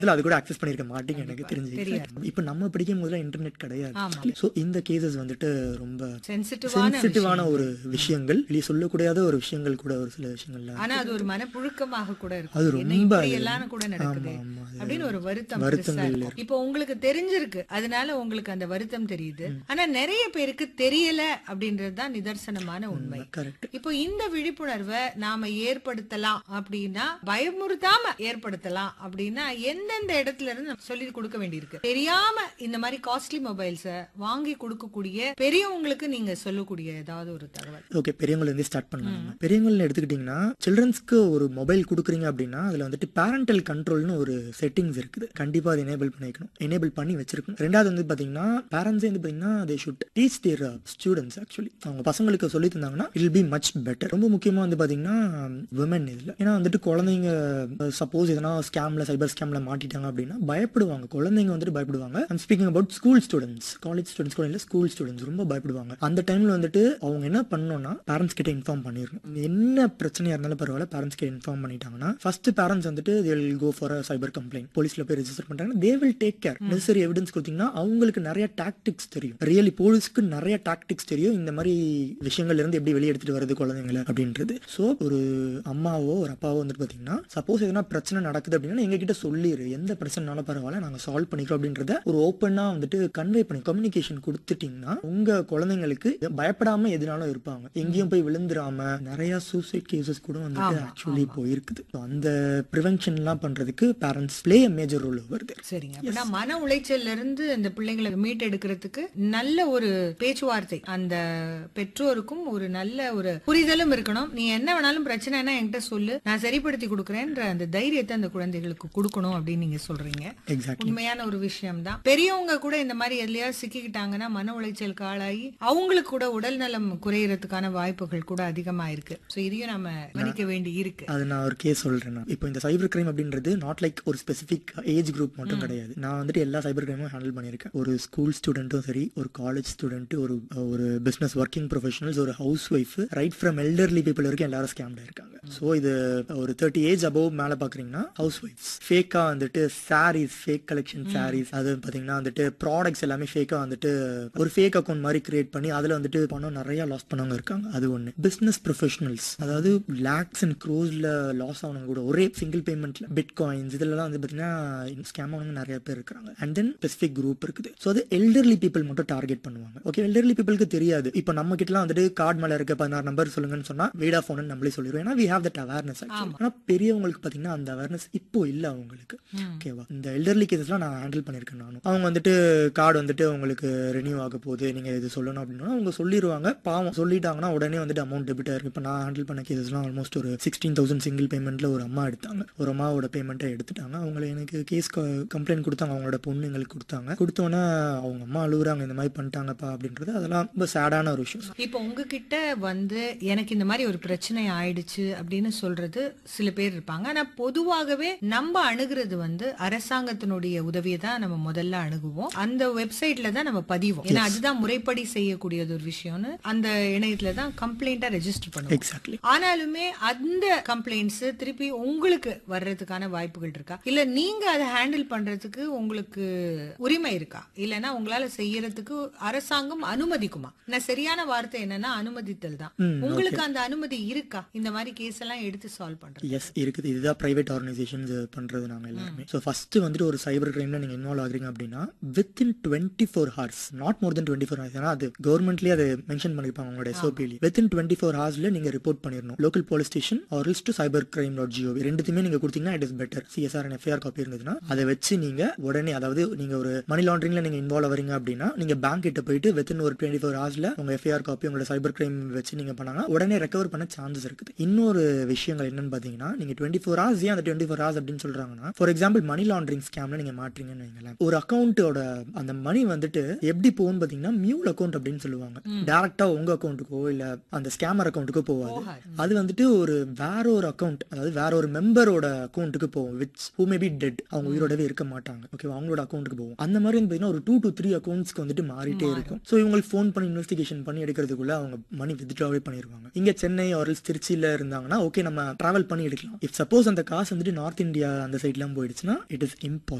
இதுல அது கூட அக்சஸ் பண்ணிருக்க மாட்டீங்க எனக்கு தெரிஞ்சு தெரியாது. இப்ப நம்ம படிக்கும் போதுல இன்டர்நெட் ஆமா. கிடையாது சோ இந்த கேசஸ் வந்துட்டு ரொம்ப சென்சிட்டிவான சென்சிட்டிவான ஒரு விஷயங்கள் வெளியே சொல்லக்கூடாத ஒரு விஷயங்கள் கூட ஒரு சில விஷயங்கள்ல ஆனா அது ஒரு மனப்புழுக்கமாக கூட அது இருக்கும் என்ன ரொம்ப இப்படி எல்லாம் கூட நடக்குது ஆமா, ஆமா. அது அப்படின்னு ஒரு வருத்தம் வருத்தங்கள் பெருசா இருக்கும். இப்போ உங்களுக்கு தெரிஞ்சிருக்கு அதனால உங்களுக்கு அந்த வருத்தம் தெரியுது ஆனா நிறைய பேருக்கு தெரியல அப்படின்றது தான் நிதர்சனமான உண்மை கரெக்ட் இப்போ இந்த விழிப்புணர்வை நாம ஏற்படுத்தலாம் அப்படின்னா பயமுறுத்தாம ஏற்படுத்தலாம் அப்படின்னா எந்தெந்த இடத்துல இருந்து நம்ம சொல்லி கொடுக்க வேண்டியிருக்கு தெரியாம இந்த மாதிரி காஸ்ட்லி மொபைல்ஸ வாங்கி கொடுக்கக்கூடிய பெரியவங்களுக்கு நீங்க சொல்லக்கூடிய ஏதாவது ஒரு தகவல் ஓகே பெரியவங்கல இருந்து ஸ்டார்ட் பண்ணலாம் பெரியவங்கள்னு எடுத்துக்கிட்டீங்கன்னா சில்ட்ரன்ஸ்க்கு ஒரு மொபைல் கொடுக்குறீங்க அப்படின்னா அதுல வந்துட்டு பேரண்டல் கண்ட்ரோல்னு ஒரு செட்டிங்ஸ் இருக்குது கண்டிப்பா அதை எனேபிள் பண்ணிக்கணும் எனேபிள் பண்ணி வச்சிருக்கணும் ரெண்டாவது வந்து பாத்தீங்கன்னா பேரண்ட்ஸே வந்து பாத்தீங்கன்னா they should teach their students actually அவங்க பசங்களுக்கு சொல்லி தந்தாங்கன்னா இல் பி மச் பெட்டர் ரொம்ப முக்கியமா வந்து பாத்தீங்கன்னா விமன் இதுல ஏன்னா வந்துட்டு குழந்தைங்க சப்போஸ் எதனா ஸ்கேம்ல சைபர் ஸ்கேம்ல மாட்டிட்டாங்க அப்படின்னா பயப்படுவாங்க குழந்தைங்க வந்துட்டு பயப்படுவாங்க I'm speaking about school students college students கூட இல்ல ஸ்கூல் ஸ்டூடெண்ட்ஸ் ரொம்ப பயப்படுவாங்க அந்த டைம்ல வந்துட்டு அவங்க என்ன பண்ணணும்னா பேரண்ட்ஸ் கிட்ட இன்ஃபார்ம் பண்ணிருக்கணும் என்ன பிரச்சனையா இருந்தாலும் பரவாயில்ல பேரண்ட்ஸ் கிட்ட இன்ஃபார்ம் பண்ணிட்டாங்கன்னா ஃபர்ஸ்ட் பேரண்ட்ஸ் வந்துட்டு they will go for cyber complaint போலீஸ்ல போய் ரெஜிஸ்டர் பண்றாங்க they will take care necessary evidence கொடுத்தீங்கன்னா அவங்களுக்கு நிறைய டாக்டிக்ஸ் தெரியும் ரியலி போலீஸ்க்கு நிறைய டாக்டிக்ஸ் தெரியும் இந்த மாதிரி விஷயங்கள்ல இருந்து எப்படி வெளியே எடுத்துட்டு வருது குழந்தைங்களை அப்படின்றது சோ ஒரு அம்மாவோ ஒரு அப்பாவோ வந்துட்டு பாத்தீங்கன்னா சப்போஸ் எதனா பிரச்சனை நடக்குது அப்படின்னா எங்க கிட்ட சொல்லிடு எந்த பிரச்சனைனாலும் பரவாயில்ல நாங்க சால்வ் பண்ணிக்கிறோம் அப்படின்றத ஒரு ஓப்பனா வந்துட்டு கன்வே பண்ணி கம்யூனிகேஷன் கொடுத்துட்டீங்கன்னா உங்க குழந்தைங்களுக்கு பயப்படாம எதுனாலும் இருப்பாங்க எங்கேயும் போய் விழுந்துராம நிறைய சூசைட் கேசஸ் கூட வந்துட்டு ஆமா, ஆக்சுவலி இப்போ இருக்குது So, அந்த ப்ரிவென்ஷன் எல்லாம் பண்றதுக்கு பேரண்ட்ஸ் பிளே மேஜர் ரோல் வருது சரிங்க அப்படின்னா மன உளைச்சல்ல இருந்து அந்த பிள்ளைங்களை மீட்டெடுக்கிறதுக்கு நல்ல ஒரு பேச்சுவார்த்தை அந்த பெற்றோருக்கும் ஒரு நல்ல ஒரு புரிதலும் இருக்கணும் நீ என்ன வேணாலும் பிரச்சனைனா என்கிட்ட சொல்லு நான் சரிப்படுத்தி கொடுக்குறேன்ற அந்த தைரியத்தை அந்த குழந்தைகளுக்கு கொடுக்கணும் அப்படின்னு நீங்க சொல்றீங்க எக்ஸாக்ட்லி உண்மையான ஒரு விஷயம் தான் பெரியவங்க கூட இந்த மாதிரி எதுலயாவது சிக்கிக்கிட்டாங்கன்னா மன உளைச்சலுக்கு ஆளாகி அவங்களுக்கு கூட உடல் நலம் குறையறதுக்கான வாய்ப்புகள் கூட அதிகமா இருக்கு சோ இதையும் நம்ம கவனிக்க வேண்டி இருக்கு அது நான் ஒரு கேஸ் சொல்றேன் நான். இப்போ இந்த சைபர் கிரைம் அப்படின்றது நாட் லைக் ஒரு ஸ்பெசிபிக் ஏஜ் குரூப் மட்டும் கிடையாது நான் வந்துட்டு எல்லா சைபர் கிரைமும் ஹேண்டில் பண்ணியிருக்கேன் ஒரு ஸ்கூல் ஸ்டூடெண்ட்டும் சரி ஒரு காலேஜ் ஸ்டூடெண்ட் ஒரு ஒரு பிசினஸ் ஒர்க்கிங் ப்ரொஃபஷனல்ஸ் ஒரு housewife right from elderly people வரைக்கும் எல்லாரும் ஸ்கேம்ல இருக்காங்க ஸோ இது ஒரு தேர்ட்டி ஏஜ் அபவ் மேல பாக்குறீங்கன்னா ஹவுஸ் ஒய்ஃப்ஸ் ஃபேக்கா வந்துட்டு சாரீஸ் ஃபேக் கலெக்ஷன் சாரீஸ் அது பாத்தீங்கன்னா வந்துட்டு ப்ராடக்ட்ஸ் எல்லாமே ஃபேக்கா வந்துட்டு ஒரு ஃபேக் அக்கௌண்ட் மாதிரி கிரியேட் பண்ணி அதுல வந்துட்டு பணம் நிறைய லாஸ் பண்ணவங்க இருக்காங்க அது ஒண்ணு பிசினஸ் ப்ரொஃபஷனல்ஸ் அதாவது லேக்ஸ் அண்ட் க்ரோஸ்ல லாஸ் ஆனவங்க கூட ஒரே சிங்கிள் பேமெண்ட்ல பிட் காயின்ஸ் இதெல்லாம் வந்து பாத்தீங்கன்னா ஸ்கேம் ஆனவங்க நிறைய பேர் இருக்காங்க அண்ட் தென் ஸ்பெசிபிக் குரூப் இருக்குது ஸோ அது எல்டர்லி பீப்புள் மட்டும் டார்கெட் பண்ணுவாங்க ஓகே எல்டர்லி பீப்புளுக்கு தெரியாது இப்போ நம்ம கிட்டலாம் வந்துட்டு கார்டு மேல இருக்க பதினாறு நம்பர் சொல்லுங்கன்னு சொன்னா வீடா ஃபோன் நம்மளே சொல்லிடுவோம் ஏன்னா வி ஹேவ் தட் அவேர்னஸ் ஆனா பெரியவங்களுக்கு பாத்தீங்கன்னா அந்த அவேர்னஸ் இப்போ இல்ல அவங்களுக்கு ஓகேவா இந்த எல்டர்லி கேசஸ்லாம் நான் ஹேண்டில் பண்ணிருக்கேன் நானும் அவங்க வந்துட்டு கார்டு வந்துட்டு உங்களுக்கு ரெனியூ ஆக போகுது நீங்க இது சொல்லணும் அப்படின்னா அவங்க சொல்லிடுவாங்க பாவம் சொல்லிட்டாங்கன்னா உடனே வந்துட்டு அமௌண்ட் டெபிட் ஆயிருக்கு இப்போ நான் ஹேண்டில் பண்ண கேசஸ்லாம் ஆல்மோஸ்ட் ஒரு சிக்ஸ்டீன் தௌசண்ட் சிங்கிள் பேமெண்ட்ல ஒரு அம்மா எடுத்தாங்க ஒரு அம்மாவோட பேமெண்ட்டை எடுத்துட்டாங்க அவங்கள எனக்கு கேஸ் கம்ப்ளைண்ட் கொடுத்தாங்க அவங்களோட பொண்ணு எங்களுக்கு கொடுத்தாங்க கொடுத்தோன்னே அவங்க அம்மா அழுகுறாங்க இந்த மாதிரி பண்ணிட்டாங்கப்பா அப்படின்றது அதெல்லாம் ரொம்ப சேடான ஒரு விஷயம் இப்போ உங்ககிட்ட வந்து எனக்கு இந்த மாதிரி ஒரு பிரச்சனை ஆயிடுச்சு அப்படின்னு சொல்றது சில பேர் இருப்பாங்க ஆனா பொதுவாகவே நம்ம அணுகிறது வந்து அரசாங்கத்தினுடைய உதவியை தான் நம்ம முதல்ல அணுகுவோம் அந்த வெப்சைட்ல தான் நம்ம பதிவோம் ஏன்னா அதுதான் முறைப்படி செய்யக்கூடியது ஒரு விஷயம்னு அந்த இணையத்துல தான் கம்ப்ளைண்டா ரெஜிஸ்டர் பண்ணுவோம் எக்ஸாக்ட்லி ஆனாலுமே அந்த கம்ப்ளைண்ட்ஸ் திருப்பி உங்களுக்கு வர்றதுக்கான வாய்ப்புகள் இருக்கா இல்ல நீங்க அதை ஹேண்டில் பண்றதுக்கு உங்களுக்கு உரிமை இருக்கா இல்லனா உங்களால செய்யறதுக்கு அரசாங்கம் அனுமதிக்குமா நான் சரியான வார்த்தை என்னன்னா அனுமதித்தல் தான் ம், உங்களுக்கு அந்த அனுமதி இருக்கா இந்த மாதிரி கேஸ் எல்லாம் எடுத்து சால்வ் பண்றது எஸ் இருக்குது இதுதான் பிரைவேட் ஆர்கனைசேஷன்ஸ் பண்றது நாங்க எல்லாருமே ஸோ ஃபர்ஸ்ட் வந்துட்டு ஒரு சைபர் கிரைம்ல நீங்க இன்வால்வ் ஆகுறீங்க அப்படின்னா within twenty four hours not more than twenty four hours ஏன்னா அது கவர்மெண்ட்லேயே அதை மென்ஷன் பண்ணிருப்பாங்க உங்களோட எஸ்ஓபிலி வித் இன் டுவெண்ட்டி ஃபோர் ஹவர்ஸ்ல நீங்க ரிப்போர்ட் பண்ணிடணும் local police station or to cyber crime dot GOV ரெண்டுத்துமே நீங்க கொடுத்தீங்கன்னா it is better CSR and FIR copy இருந்ததுன்னா அதை வச்சு நீங்க உடனே அதாவது நீங்க ஒரு மணி லாண்டரிங்ல நீங்க இன்வால்வ் ஆவறீங்க அப்படின்னா நீங்க பேங்க் கிட்ட போயிட்டு வித்தின் ஒரு டுவெண்ட்டி ஃபோர் ஹவர்ஸ்ல உங்க எஃப்ஐஆர் காப்பி உங்களோட சைபர் கிரைம் வச்சு நீங்க பண்ணாங்க உடனே ரெக்கவர் பண்ண சான்சஸ் இருக்குது இன்னொரு விஷயங்கள் என்னன்னு பாத்தீங்கன்னா நீங்க டுவெண்ட்டி ஃபோர் ஹவர்ஸ் ஏன் அந்த டுவெண்ட்டி ஃபோர் ஹவர்ஸ் அப்படின்னு சொல்றாங்கன்னா ஃபார் எக்ஸாம்பிள் மணி லாண்டரிங் ஸ்கேம்ல நீங்க மாட்டீங்கன்னு வைங்களேன் ஒரு அக்கௌண்ட்டோட அந்த மணி வந்துட்டு எப்படி போகும்னு பாத்தீங்கன்னா மியூல் அக்கௌண்ட் அப்படின்னு சொல்லுவாங்க டேரக்டா உங்க அக்கௌண்ட்டுக்கோ இல்ல அந்த ஸ்கேமர் அக்கௌண்ட்டுக்கோ போவாது போகாது. அது வந்துட்டு ஒரு வேற ஒரு அக்கௌண்ட் அதாவது வேற ஒரு மெம்பரோட அக்கௌண்ட்டுக்கு போகும் which who may be dead அவங்க உயிரோடவே இருக்க மாட்டாங்க ஓகே அவங்களோட அக்கௌண்ட்டுக்கு போகும் அந்த மாதிரி வந்து பாத்தீங்கன்னா ஒரு டூ டு த்ரீ அக்கௌண்ட்ஸ்க்கு வந்துட்டு மாறிட்டே இருக்கும் ஸோ இவங்களுக்கு ஃபோன் பண்ணி இன்வெஸ்டிகேஷன் பண்ணி எடுக்கிறதுக்குள்ள அவங்க மணி வித்ட்ராவே பண்ணிருவாங்க இங்க சென்னை ஆர் திருச்சியில இருந்தாங்கன்னா ஓகே நம்ம டிராவல் பண்ணி எடுக்கலாம் இஃப் சப்போஸ் அந்த காசு வந்துட்டு நார்த் இந்தியா அந்த சைட்லாம் போயிடுச்சு ஆயிடுச்சுன்னா இட் இஸ் இம்பாசிபிள்